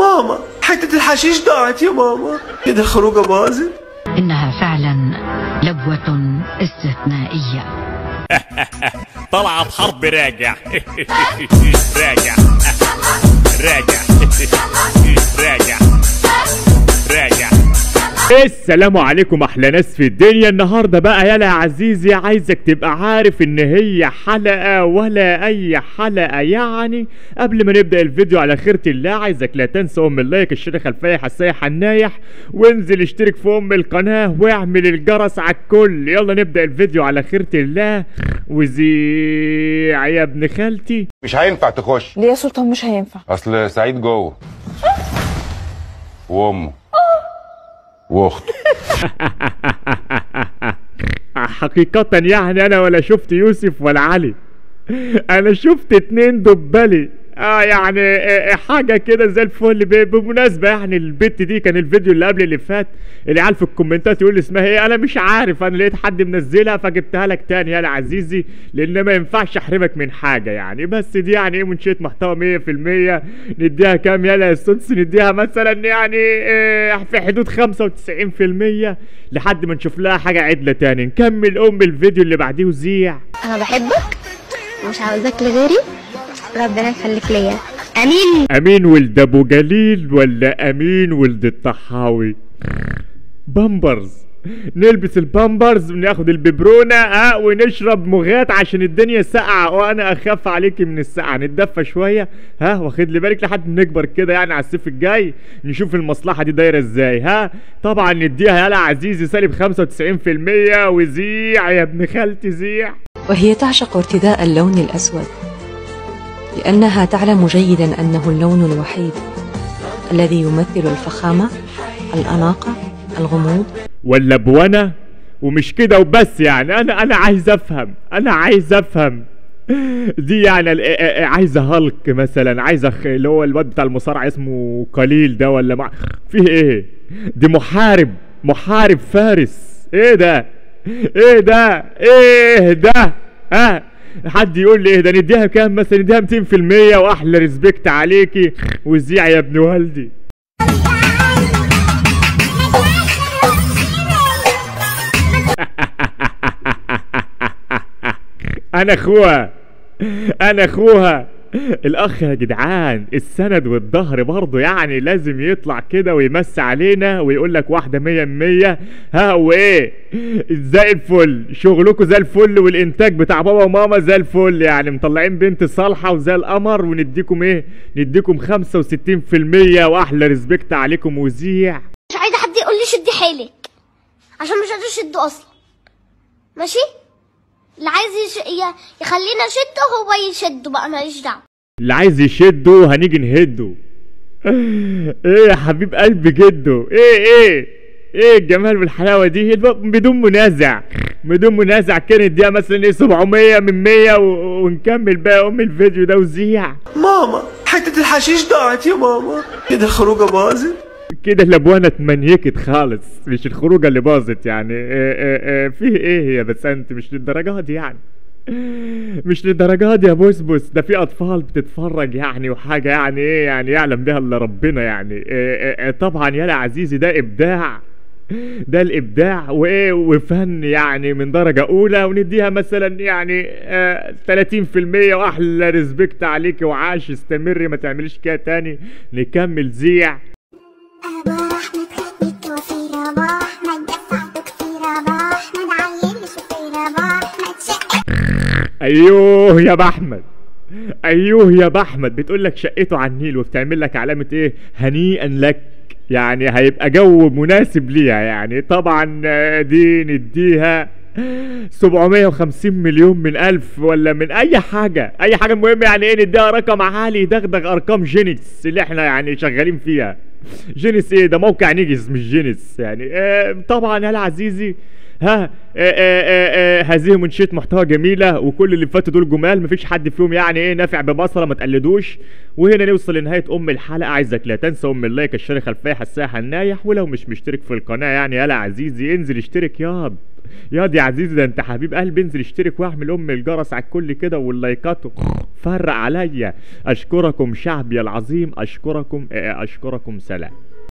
ماما حتة الحشيش ضاعت يا ماما كده الخروجة باظت إنها فعلا لبوة استثنائية طلعت حرب راجع راجع راجع راجع راجع السلام عليكم احلى ناس في الدنيا النهارده بقى يلا يا عزيزي عايزك تبقى عارف ان هي حلقه ولا اي حلقه يعني قبل ما نبدا الفيديو على خيرة الله عايزك لا تنسى ام اللايك الشيخ خلفيه حسايه حنايح وانزل اشترك في ام القناه واعمل الجرس على الكل يلا نبدا الفيديو على خيرة الله وزيع يا ابن خالتي مش هينفع تخش ليه يا سلطان مش هينفع اصل سعيد جوه وامه واخته حقيقة يعني أنا ولا شفت يوسف ولا علي أنا شفت اتنين دبلي اه يعني آه، آه، حاجة كده زي الفل ب- بمناسبة يعني البت دي كان الفيديو اللي قبل اللي فات العيال في الكومنتات يقول لي اسمها ايه انا مش عارف انا لقيت حد منزلها فجبتها لك تاني يا عزيزي لان ما ينفعش احرمك من حاجة يعني بس دي يعني ايه منشئة محتوى 100% نديها كام يلا يا استاذ نديها مثلا يعني آه، في حدود 95% لحد ما نشوف لها حاجة عدلة تاني نكمل ام الفيديو اللي بعديه وزيع انا بحبك ومش عاوزاك لغيري ربنا يخليك ليا امين امين ولد ابو جليل ولا امين ولد الطحاوي بامبرز نلبس البامبرز وناخد الببرونة ها ونشرب مغات عشان الدنيا ساقعة وانا اخاف عليكي من السقعة نتدفى شوية ها واخد لي بالك لحد ما نكبر كده يعني على الصيف الجاي نشوف المصلحة دي دايرة ازاي ها طبعا نديها يلا عزيزي سالب 95% وزيع يا ابن خالتي زيع وهي تعشق ارتداء اللون الأسود لأنها تعلم جيدا أنه اللون الوحيد الذي يمثل الفخامة الأناقة الغموض ولا بوانا ومش كده وبس يعني انا انا عايز افهم انا عايز افهم دي يعني ال- ا- ا- عايزه هالك مثلا عايزه خ- اللي هو الواد بتاع المصارعه اسمه قليل ده ولا مع فيه ايه دي محارب محارب فارس ايه ده ايه ده ايه ده ها حد يقول لي ايه ده نديها كام مثلا نديها 200% واحلى ريسبكت عليكي وزيع يا ابن والدي انا اخوها انا اخوها الاخ يا جدعان السند والظهر برضه يعني لازم يطلع كده ويمس علينا ويقول لك واحده مية مية ها وايه زي الفل شغلكم زي الفل والانتاج بتاع بابا وماما زي الفل يعني مطلعين بنت صالحه وزي القمر ونديكم ايه نديكم 65% واحلى ريسبكت عليكم وزيع مش عايزه حد يقول لي شدي حيلك عشان مش قادر اشده اصلا ماشي اللي عايز يش... ي... يخلينا نشده هو يشده بقى ماليش دعوه اللي عايز يشده هنيجي نهده ايه يا حبيب قلبي جده ايه ايه ايه الجمال والحلاوه دي هي بدون منازع بدون منازع كانت دي مثلا ايه 700 من 100 و- ونكمل بقى ام الفيديو ده وزيع ماما حتة الحشيش ضاعت يا ماما كده الخروجة باظت كده الابوانه اتمنيكت خالص مش الخروجه اللي باظت يعني إيه إيه إيه فيه ايه يا بس انت مش للدرجه دي يعني مش للدرجه دي يا بوسبوس ده في اطفال بتتفرج يعني وحاجه يعني ايه يعني يعلم بها الا ربنا يعني إيه إيه إيه طبعا يا عزيزي ده ابداع ده الابداع وايه وفن يعني من درجه اولى ونديها مثلا يعني آه 30% واحلى ريسبكت عليك وعاش استمري ما تعمليش كده تاني نكمل زيع ابو احمد خدت وفير ابو احمد دفعته كتير ابو احمد عيل شطير ابو احمد شقة ايوه يا باحمد ايوه يا باحمد بتقول لك شقته على النيل وبتعمل لك علامه ايه هنيئا لك يعني هيبقى جو مناسب ليها يعني طبعا آه، دي نديها 750 مليون من ألف ولا من أي حاجة أي حاجة المهم يعني إيه نديها رقم عالي يدغدغ أرقام جينكس اللي إحنا يعني شغالين فيها جينيس إيه ده موقع نيجز مش جينيس يعني آه طبعا يا عزيزي ها آه، آه، آه، آه، هذه منشئة محتوى جميلة وكل اللي فاتوا دول جمال مفيش حد فيهم يعني ايه نافع ببصرة ما تقلدوش وهنا نوصل لنهاية ام الحلقة عايزك لا تنسى ام اللايك الشارع خلفية حساها النايح ولو مش مشترك في القناة يعني يلا عزيزي انزل اشترك ياض ياض يا عزيزي ده انت حبيب قلبي انزل اشترك واعمل ام الجرس على الكل كده واللايكات فرق عليا اشكركم شعبي العظيم اشكركم اه، اشكركم سلام